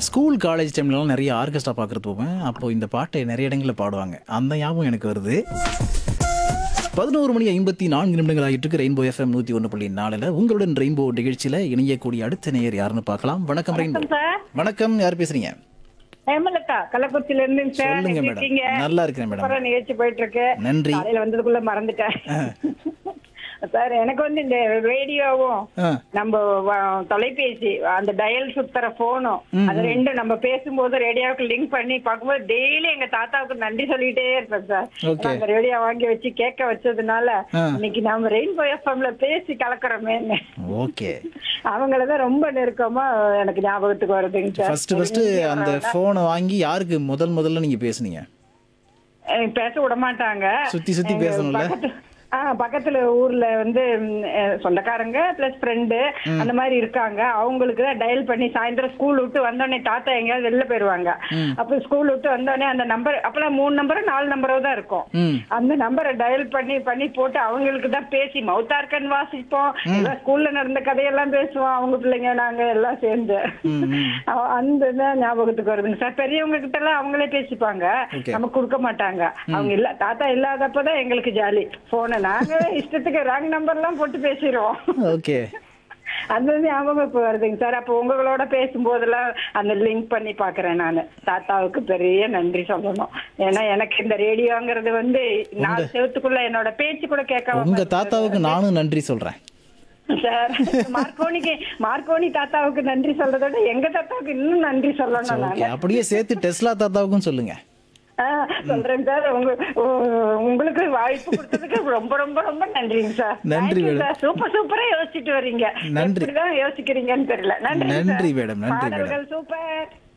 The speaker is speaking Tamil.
ஸ்கூல் காலேஜ் டைம்லலாம் நிறைய ஆர்கெஸ்ட்ரா பார்க்குறது போவேன் அப்போ இந்த பாட்டை நிறைய இடங்களில் பாடுவாங்க அந்த ஞாபகம் எனக்கு வருது பதினோரு மணி ஐம்பத்தி நான்கு நிமிடங்கள் ஆகிட்டு இருக்கு ரெயின்போ எஃப்எம் நூற்றி ஒன்று புள்ளி நாலில் உங்களுடன் ரெயின்போ நிகழ்ச்சியில் இணையக்கூடிய அடுத்த நேயர் யாருன்னு பார்க்கலாம் வணக்கம் ரெயின்போ சார் வணக்கம் யார் பேசுறீங்க ஹேமலதா கள்ளக்குறிச்சில இருந்து சார் சொல்லுங்க எப்படி மேடம் இருக்கீங்க நல்லா இருக்கிறேன் மேடம் சூப்பரா நிகழ்ச்சி போயிட்டு இருக்கு நன்றி காலையில வந்ததுக்குள்ள மறந்துட்டேன் சார் எனக்கு வந்து இந்த ரேடியோவும் ஆ நம்ம வ- தொலைபேசி அந்த டயல் சுத்துற போனும் அது ரெண்டும் நம்ம பேசும்போது ரேடியோவுக்கு லிங்க் பண்ணி பார்க்கும்போது டெய்லி எங்க தாத்தாவுக்கு நன்றி சொல்லிட்டே இருப்பேன் சார் Okay. ஏன்னா அந்த ரேடியோ வாங்கி வச்சு கேட்க வச்சதுனால ஆ. இன்னைக்கு நம்ம ரெயின்போ எஃப்எம்ல பேசி கலக்குறோமேன்னு ஓகே அவங்களதான் ரொம்ப நெருக்கமா எனக்கு ஞாபகத்துக்கு வருதுங்க சார் ஃபர்ஸ்ட் ஃபர்ஸ்ட் அந்த ஃபோனை வாங்கி யாருக்கு முதல் முதல்ல நீங்க பேசுனீங்க அஹ் பேச விட மாட்டாங்க சுத்தி சுத்தி எங்க பேசணும்ல? பக்கத்து- ஆ பக்கத்துல ஊர்ல வந்து ம், அஹ், சொந்தக்காரங்க பிளஸ் ஃப்ரெண்டு அந்த மாதிரி இருக்காங்க அவங்களுக்கு தான் டயல் பண்ணி சாயந்தரம் ஸ்கூல் விட்டு வந்தோடனே தாத்தா எங்கேயாவது வெளில போயிருவாங்க அப்ப ஸ்கூல் விட்டு வந்தோடனே அந்த நம்பர் அப்பெல்லாம் மூணு நம்பரோ நாலு நம்பரோ தான் இருக்கும் ம் அந்த நம்பரை டயல் பண்ணி பண்ணி போட்டு அவங்களுக்கு தான் பேசி மவுத்தார்க்கன் வாசிப்போம் எல்லாம் ஸ்கூல்ல நடந்த கதையெல்லாம் பேசுவோம் அவங்க பிள்ளைங்க நாங்க எல்லாம் சேர்ந்து அ- அந்த இதான் ஞாபகத்துக்கு வருதுங்க சார் பெரியவங்க கிட்ட எல்லாம் அவங்களே பேசிப்பாங்க Okay. நமக்கு கொடுக்க மாட்டாங்க அவங்க இல்ல தாத்தா இல்லாதப்பதான் எங்களுக்கு ஜாலி போனை நாங்க இஷ்டத்துக்கு ராங் நம்பர் எல்லாம் போட்டு பேசிடுவோம் ஓகே அந்த வந்து ஞாபகம் இப்ப வருதுங்க சார் அப்ப உங்களோட பேசும்போதெல்லாம் அந்த லிங்க் பண்ணி பாக்குறேன் நானு தாத்தாவுக்கு பெரிய நன்றி சொல்லணும் ஏன்னா எனக்கு இந்த ரேடியோங்கிறது வந்து நாலு செவத்துக்குள்ள என்னோட பேச்சு கூட கேட்காம உங்க தாத்தாவுக்கு நானும் நன்றி சொல்றேன் சார் மார்க்கோனிக்கு மார்க்கோனி தாத்தாவுக்கு நன்றி சொல்றதை விட எங்க தாத்தாவுக்கு இன்னும் நன்றி சொல்லணும் ஓகே நான் அப்படியே சேர்த்து டெஸ்லா தாத்தாவுக்கும் சொல்லுங்க சொல்றேன் சார் உங்க உ- உங்களுக்கு வாய்ப்பு கொடுத்ததுக்கு ரொம்ப ரொம்ப ரொம்ப நன்றிங்க சார் நன்றி Thank you madam. sir. Super சூப்பரா யோசிச்சுட்டு வர்றீங்க நன்றி. எப்படிதான் யோசிக்கிறீங்கன்னு தெரியல நன்றி நன்றி sir. madam, நன்றி madam. பாடல்கள் சூப்பர்